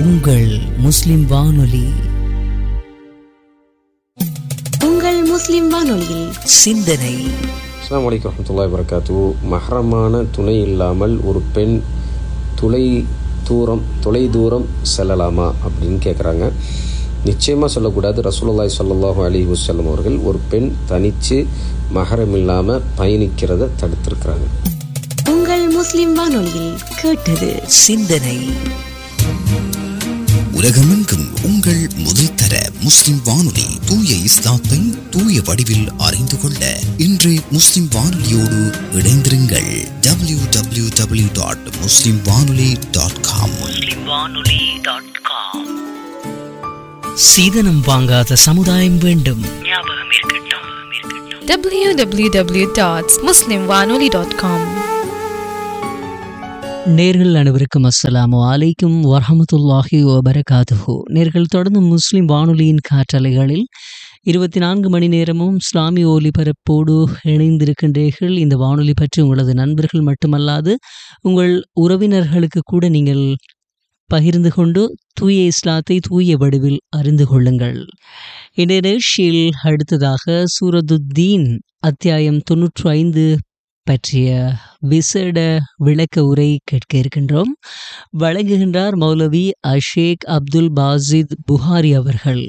உங்கள் முஸ்லிம் வானொலி உங்கள் முஸ்லிம் வானொலியில் சிந்தனை அஸ்லாம் வலைக்கம் வரமத்துல்லாய் வரகாத்து மஹரமான துணை இல்லாமல் ஒரு பெண் துளை தூரம் தொலை தூரம் செல்லலாமா அப்படின்னு கேட்குறாங்க நிச்சயமாக சொல்லக்கூடாது ரசூலுல்லாய் ஸல்லல்லாஹு அலைஹி வஸல்லம் அவர்கள் ஒரு பெண் தனித்து மஹரம் இல்லாமல் பயணிக்கிறத தடுத்திருக்கிறாங்க உங்கள் முஸ்லிம் வானொலியில் கேட்டது சிந்தனை உலகமெங்கும் உங்கள் முதல் தர முஸ்லிம் வானொலி தூய இஸ்லாத்தை தூய வடிவில் அறிந்து கொள்ள இன்று முஸ்லிம் வானொலியோடு இணைந்திருங்கள் W W W dot Muslim Vanoli dot com சீதனம் வாங்காத சமுதாயம் வேண்டும் www.muslimwanoli.com நேர்கள் அனைவருக்கும் அஸ்ஸலாமு அலைக்கும் வரஹமத்துல்லாஹி வபரகாதுஹு நேர்கள் தொடர்ந்து முஸ்லிம் வானொலியின் காற்றலைகளில் இருபத்தி நான்கு மணி நேரமும் இஸ்லாமிய ஒலிபரப்போடு இணைந்திருக்கின்றீர்கள் இந்த வானொலி பற்றி உங்களது நண்பர்கள் மட்டுமல்லாது உங்கள் உறவினர்களுக்கு கூட நீங்கள் பகிர்ந்து கொண்டு தூய இஸ்லாத்தை தூய வடிவில் அறிந்து கொள்ளுங்கள் இந்த நிகழ்ச்சியில் அடுத்ததாக சூரதுத்தீன் அத்தியாயம் தொன்னூற்று ஐந்து பற்றிய விசேட விளக்க உரை கேட்க இருக்கின்றோம் வழங்குகின்றார் மௌலவி அஷேக் அப்துல் பாசித் புகாரி அவர்கள்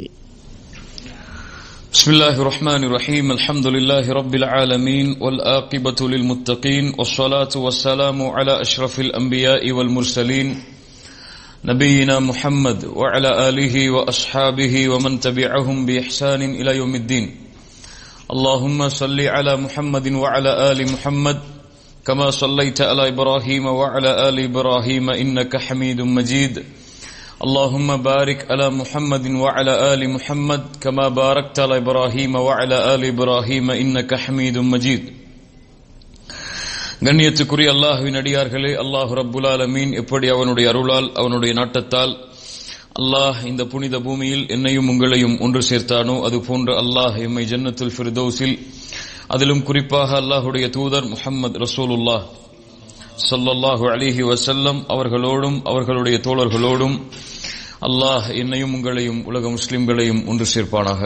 بسم الله الرحمن الرحيم الحمد لله رب العالمين والآقبة للمتقين والصلاة والسلام على أشرف الأنبياء والمرسلين نبينا محمد وعلى آله وأصحابه ومن تبعهم بإحسان إلى يوم الدين اللهم صل على محمد وعلى آل محمد كما صليت على إبراهيم وعلى آل إبراهيم إنك حميد مجيد اللهم بارك على محمد وعلى آل محمد كما باركت على إبراهيم وعلى آل إبراهيم إنك حميد مجيد கண்ணியத்துக்குரிய அல்லாஹுவின் அடியார்களே அல்லாஹ் ரப்புல் ஆலமீன் எப்படி அவனுடைய அருளால் அவனுடைய நாட்டத்தால் அல்லாஹ் இந்த புனித பூமியில் என்னையும் உங்களையும் ஒன்று சேர்த்தானோ அது போன்ற அல்லாஹ் எம்மை ஜன்னத்துல் ஃபிர்தௌஸில் அதிலும் குறிப்பாக அல்லாஹுடைய தூதர் முஹம்மது ரசூலுல்லாஹ் ஸல்லல்லாஹு அலிஹி வசல்லம் அவர்களோடும் அவர்களுடைய தோழர்களோடும் அல்லாஹ் என்னையும் உங்களையும் உலக முஸ்லிம்களையும் ஒன்று சேர்ப்பானாக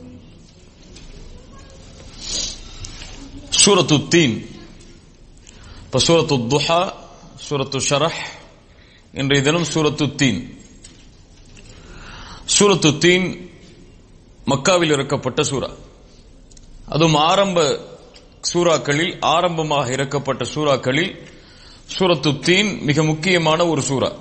சூரத்து தீன் இப்போ சூரத்து துஹா சூரத்து ஷரஹ் இன்றைய தினம் சூரத்து தீன் சூரத்து தீன் மக்காவில் இறக்கப்பட்ட சூரா அதுவும் ஆரம்ப சூறாக்களில் ஆரம்பமாக இறக்கப்பட்ட சூறாக்களில் சூரத்து தீன் மிக முக்கியமான ஒரு சூரா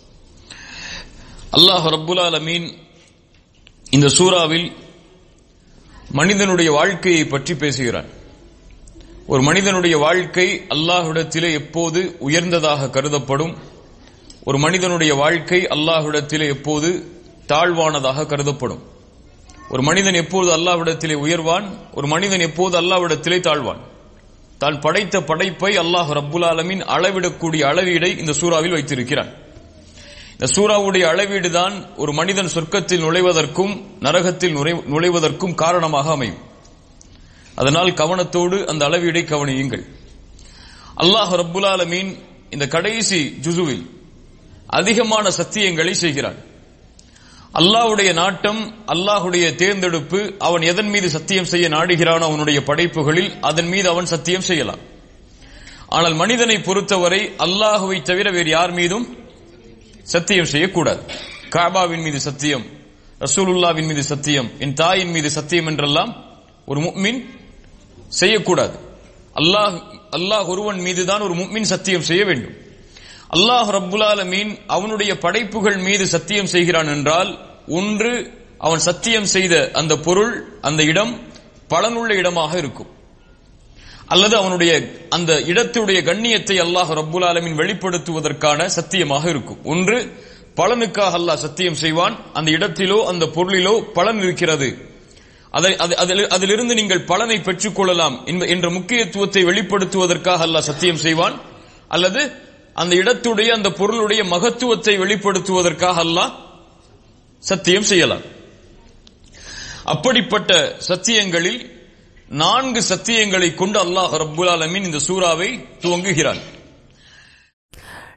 அல்லாஹ் ரப்புல் ஆலமீன் இந்த சூறாவில் மனிதனுடைய வாழ்க்கையை பற்றி பேசுகிறான் ஒரு மனிதனுடைய வாழ்க்கை அல்லாஹ்விடத்திலே எப்போது உயர்ந்ததாக கருதப்படும் ஒரு மனிதனுடைய வாழ்க்கை அல்லாஹ்விடத்திலே எப்போது தாழ்வானதாக கருதப்படும் ஒரு மனிதன் எப்போது அல்லாஹ்விடத்திலே உயர்வான் ஒரு மனிதன் எப்போது அல்லாஹ்விடத்திலே தாழ்வான் தான் படைத்த படைப்பை அல்லாஹ் ரப்புல் ஆலமின் அளவிடக்கூடிய அளவீடை இந்த சூறாவில் வைத்திருக்கிறான் இந்த சூறாவுடைய அளவீடு தான் ஒரு மனிதன் சொர்க்கத்தில் நுழைவதற்கும் நரகத்தில் நுழை- நுழைவதற்கும் காரணமாக அமையும் அதனால் கவனத்தோடு அந்த அளவீடை கவனியுங்கள் அல்லாஹ் ரப்புல் ஆலமீன் இந்த கடைசி ஜுசுவில் அதிகமான சத்தியங்களை செய்கிறான் அல்லாஹ்வுடைய நாட்டம் அல்லாஹ்வுடைய தேர்ந்தெடுப்பு அவன் எதன் மீது சத்தியம் செய்ய நாடுகிறானோ அவனுடைய படைப்புகளில் அதன் மீது அவன் சத்தியம் செய்யலாம் ஆனால் மனிதனை பொறுத்தவரை அல்லாஹுவை தவிர வேறு யார் மீதும் சத்தியம் செய்யக்கூடாது காபாவின் மீது சத்தியம் ரசூலுல்லாவின் மீது சத்தியம் என் தாயின் மீது சத்தியம் என்றெல்லாம் ஒரு முக்மின் செய்யக்கூடாது அல்லாஹ் அல்லாஹ் ஒருவன் மீதுதான் ஒரு முக்மின் சத்தியம் செய்ய வேண்டும் அல்லாஹ் ரப்புல் ஆலமீன் அவனுடைய படைப்புகள் மீது சத்தியம் செய்கிறான் என்றால் ஒன்று அவன் சத்தியம் செய்த அந்த பொருள் அந்த இடம் பலனுள்ள இடமாக இருக்கும் அல்லது அவனுடைய அந்த இடத்துடைய கண்ணியத்தை அல்லாஹ் ரப்புல் ஆலமீன் வெளிப்படுத்துவதற்கான சத்தியமாக இருக்கும் ஒன்று பலனுக்காக அல்லாஹ் சத்தியம் செய்வான் அந்த இடத்திலோ அந்த பொருளிலோ பலன் இருக்கிறது அதை அது- அதில்- அதிலிருந்து நீங்கள் பலனை பெற்றுக் கொள்ளலாம் என்ப- என்ற முக்கியத்துவத்தை வெளிப்படுத்துவதற்காக அல்லாஹ் சத்தியம் செய்வான் அல்லது அந்த இடத்துடைய அந்த பொருளுடைய மகத்துவத்தை வெளிப்படுத்துவதற்காக அல்லாஹ் சத்தியம் செய்யலாம் அப்படிப்பட்ட சத்தியங்களில் நான்கு சத்தியங்களை கொண்டு அல்லாஹ் ரப்புல் ஆலமீன் இந்த சூறாவை துவங்குகிறான்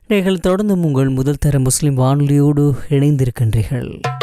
நீங்கள் தொடர்ந்தும் உங்கள் முதல் தர முஸ்லிம் வானொலியோடு இணைந்திருக்கின்றீர்கள்